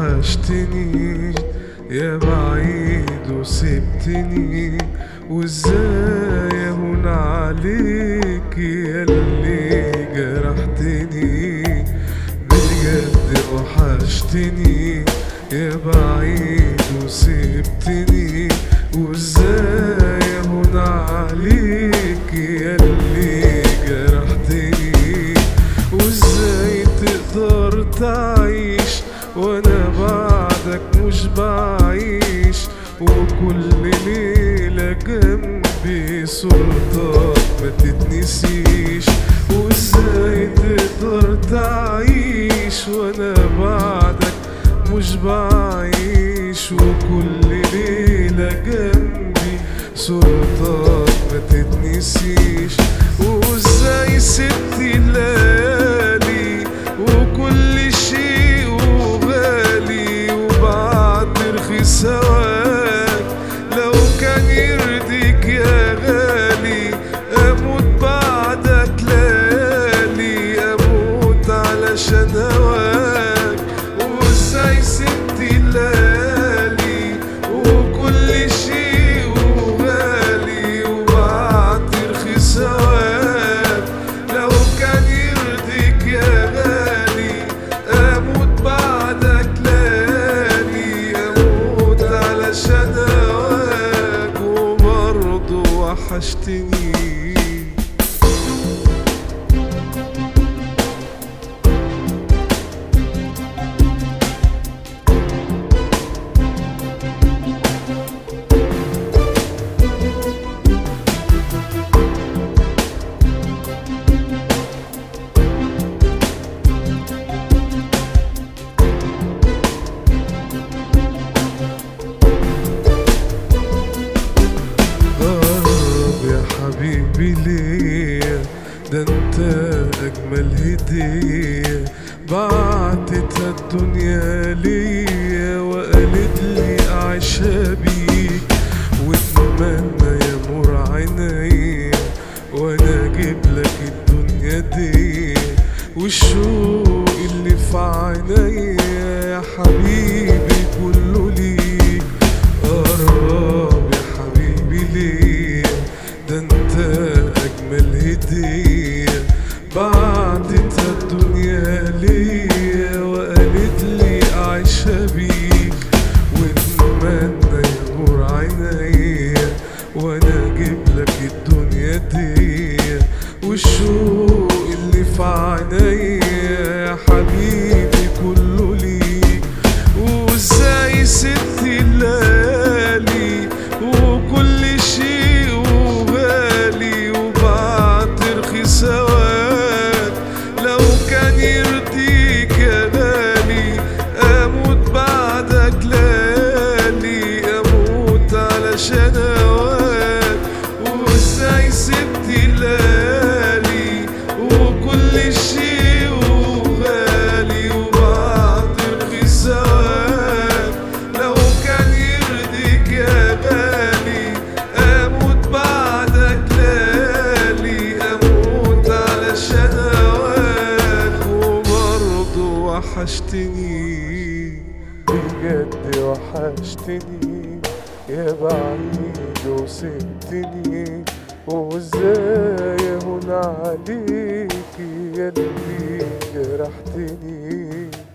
وحشتني يا بعيد وسبتني وازاي اهون عليك يا اللي جرحتني بجد وحشتني يا بعيد وسبتني وازاي اهون عليك يا اللي جرحتني وازاي تقدر تعيش وانا بعدك مش بعيش وكل ليلة جنبي صورتك ما تتنسيش وازاي تقدر تعيش وانا بعدك مش بعيش وكل ليلة جنبي صورتك ما تتنسيش وازاي سبت الليالي وكل شيء وغالي وبعد رخيص هواك لو كان يرضيك يا غالي اموت بعدك ليالي اموت علشان هواك وازاي سبت الليالي وكل شيء وغالي وبعد رخيص هواك لو كان يرضيك يا غالي اموت بعدك ليالي اموت علشان هواك وبرضه وحشتني قرب يا حبيبي ليا ده انت اجمل هدية بعتتها الدنيا ليا وقالت لي اعيشها بيك واتمنى يمر عينيا وانا اجيب لك الدنيا دي والشوق اللي في عينيا يا حبيبي كله ليك قرب يا حبيبي ليا ده انت اجمل هدية بعتتها الدنيا ليا وقالت لي اعيشها بيك واتمنى ينور عينيا وانا اجيب لك الدنيا دي والشوق اللي في عينيا يا حبيبي كله ليك وازاي ست الليالي وكل شيء وغالي وبعد رخيص هواك لو كان يرضيك يا غالي اموت بعدك ليالي اموت علشان هواك وازاي سبت الليالي وكل شيء وغالي وبعد رخيص هواك لو كان يرضيك يا غالي اموت بعدك ليالي اموت علشان هواك وبرضه وحشتني بجد وحشتني يا بعيد وسبتني وازاي اهون عليك يا اللي جرحتني